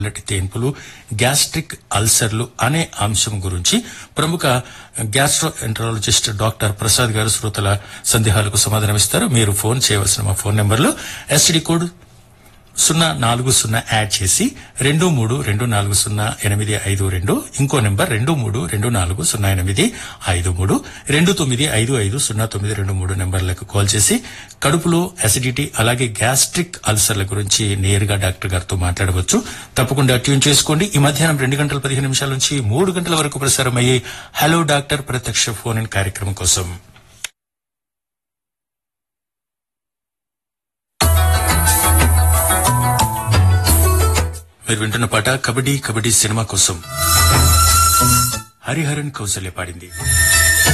నల్లటి తేన్పులు గ్యాస్ట్రిక్ అల్సర్లు అనే అంశం గురించి ప్రముఖ గ్యాస్ట్రో ఎంట్రాలజిస్ట్ డాక్టర్ ప్రసాద్ గారు శ్రోతల సందేహాలకు సమాధానమిస్తారు మీరు ఫోన్ చేయవలసిన మా ఫోన్ నెంబర్లో ఎస్టీడీ కోడ్ సున్నా నాలుగు సున్నా యాడ్ చేసి రెండు మూడు రెండు నాలుగు సున్నా ఎనిమిది ఐదు రెండు ఇంకో నెంబర్ రెండు మూడు రెండు నాలుగు సున్నా ఎనిమిది ఐదు మూడు రెండు తొమ్మిది ఐదు ఐదు సున్నా తొమ్మిది రెండు మూడు నెంబర్లకు కాల్ చేసి కడుపులో అసిడిటీ అలాగే గ్యాస్ట్రిక్ అల్సర్ల గురించి నేరుగా డాక్టర్ గారితో మాట్లాడవచ్చు తప్పకుండా ట్యూన్ చేసుకోండి ఈ మధ్యాహ్నం రెండు గంటల పదిహేను నిమిషాల నుంచి మూడు గంటల వరకు ప్రసారమయ్యే హలో డాక్టర్ ప్రత్యక్ష ఫోన్ ఇన్ కార్యక్రమం కోసం మీరు వింటున్న పాట కబడ్డీ కబడ్డీ సినిమా కోసం హరిహరన్ కౌశల్య పాడింది